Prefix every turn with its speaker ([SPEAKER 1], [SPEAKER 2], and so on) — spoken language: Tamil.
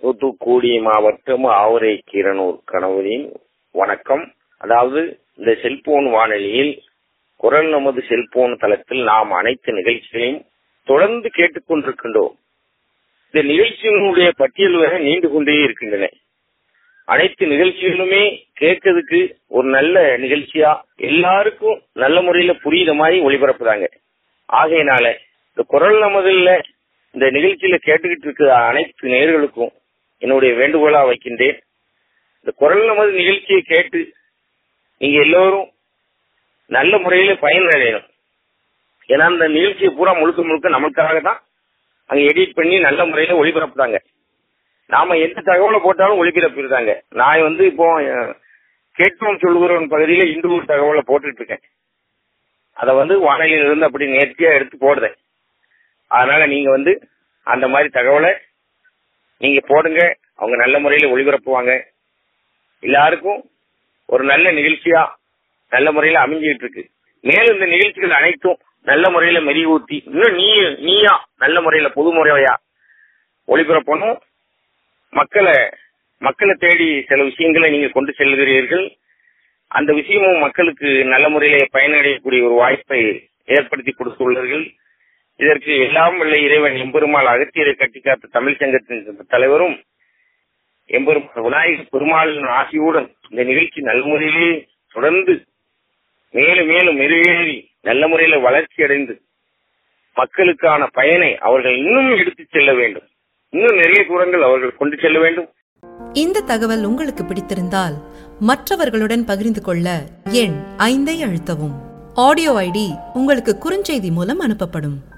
[SPEAKER 1] தூத்துக்குடி மாவட்டம் ஆவரை கீரனூர் கணவரின் வணக்கம் அதாவது இந்த செல்போன் வானொலியில் குரல் நமது செல்போன் தளத்தில் நாம் அனைத்து நிகழ்ச்சிகளையும் தொடர்ந்து கேட்டுக்கொண்டிருக்கின்றோம் இந்த நிகழ்ச்சிகளுடைய பட்டியல் வரை நீண்டு கொண்டே இருக்கின்றன அனைத்து நிகழ்ச்சிகளுமே கேட்கறதுக்கு ஒரு நல்ல நிகழ்ச்சியா எல்லாருக்கும் நல்ல முறையில புரியுற மாதிரி ஒளிபரப்புறாங்க ஆகையினால இந்த குரல் நமதுல இந்த நிகழ்ச்சியில கேட்டுக்கிட்டு இருக்கிற அனைத்து நேர்களுக்கும் என்னுடைய வேண்டுகோளா வைக்கின்றேன் இந்த குரல் நமது நிகழ்ச்சியை கேட்டு நீங்க எல்லோரும் நல்ல முறையில பயனடையணும் ஏன்னா இந்த நிகழ்ச்சியை பூரா முழுக்க முழுக்க நமக்காக தான் அங்க எடிட் பண்ணி நல்ல முறையில ஒளிபரப்புறாங்க நாம எந்த தகவலை போட்டாலும் ஒளிபரப்பிடுறாங்க நான் வந்து இப்போ அஹ், கேட்போம் சொல்கிறவன் பகுதியில இந்து ஒரு தகவலை போட்டுட்டு இருக்கேன் அதை வந்து வானொலியில இருந்து அப்படி நேர்த்தியா எடுத்து போடுறேன் அதனால நீங்க வந்து அந்த மாதிரி தகவலை நீங்க போடுங்க அவங்க நல்ல முறையில ஒளிபரப்புவாங்க எல்லாருக்கும் ஒரு நல்ல நிகழ்ச்சியா நல்ல முறையில அமைஞ்சுக்கிட்டு இருக்கு மேலும் இந்த நிகழ்ச்சிகள் அனைத்தும் நல்ல முறையில மெருகூட்டி இன்னும் நீ நீயா நல்ல முறையில பொது முறையா ஒளிபரப்பணும் மக்களை மக்களை தேடி சில விஷயங்களை நீங்க கொண்டு செல்கிறீர்கள் அந்த விஷயமும் மக்களுக்கு நல்ல முறையில பயனடையக்கூடிய ஒரு வாய்ப்பை ஏற்படுத்தி கொடுத்துள்ளீர்கள் இதற்கு எல்லாம் வல்ல இறைவன் எம்பெருமாள் அகத்தியரை கட்டிக்காத்த தமிழ் சங்கத்தின் தலைவரும் எம்பெருமாள் விநாயகர் பெருமாளின் ஆசியுடன் இந்த நிகழ்ச்சி நல்ல முறையிலே தொடர்ந்து மேலும் மேலும் மெருகேறி நல்ல முறையில வளர்ச்சி அடைந்து மக்களுக்கான பயனை அவர்கள் இன்னும் எடுத்துச் செல்ல வேண்டும் இன்னும் நிறைய தூரங்கள் அவர்கள் கொண்டு செல்ல வேண்டும்
[SPEAKER 2] இந்த தகவல் உங்களுக்கு பிடித்திருந்தால் மற்றவர்களுடன் பகிர்ந்து கொள்ள எண் ஐந்தை அழுத்தவும் ஆடியோ ஐடி உங்களுக்கு குறுஞ்செய்தி மூலம் அனுப்பப்படும்